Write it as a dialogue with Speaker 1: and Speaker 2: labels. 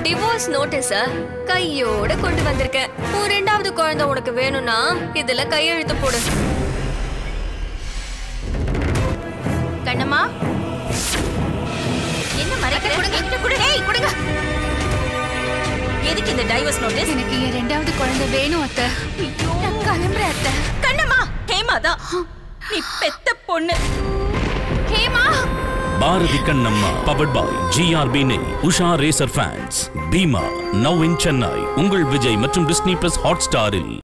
Speaker 1: divorce நோட்டீஸ கையோட கொண்டு வந்திருக்கேன் உன் ரெண்டாவது குழந்தை உனக்கு வேணும்னா இதுல கையெழுத்து போடு
Speaker 2: கண்ணம்மா என்ன மறைக்கிற என்கிட்ட கொடு ஏய் கொடுங்க எதுக்கு இந்த டைவர்ஸ் நோட்டீஸ்
Speaker 3: எனக்கு என் ரெண்டாவது குழந்தை வேணும் அத்தை நான் கிளம்புறேன் அத்தை
Speaker 2: கண்ணம்மா ஹேமா தான் நீ பெத்த பொண்ணு
Speaker 3: Hema
Speaker 4: Bharathi Kannamma powered by GRB நெய் Usha racer fans Bhima now in Chennai உங்கள் விஜய் மற்றும் டிஸ்னி பிளஸ் ஹாட் ஸ்டாரில்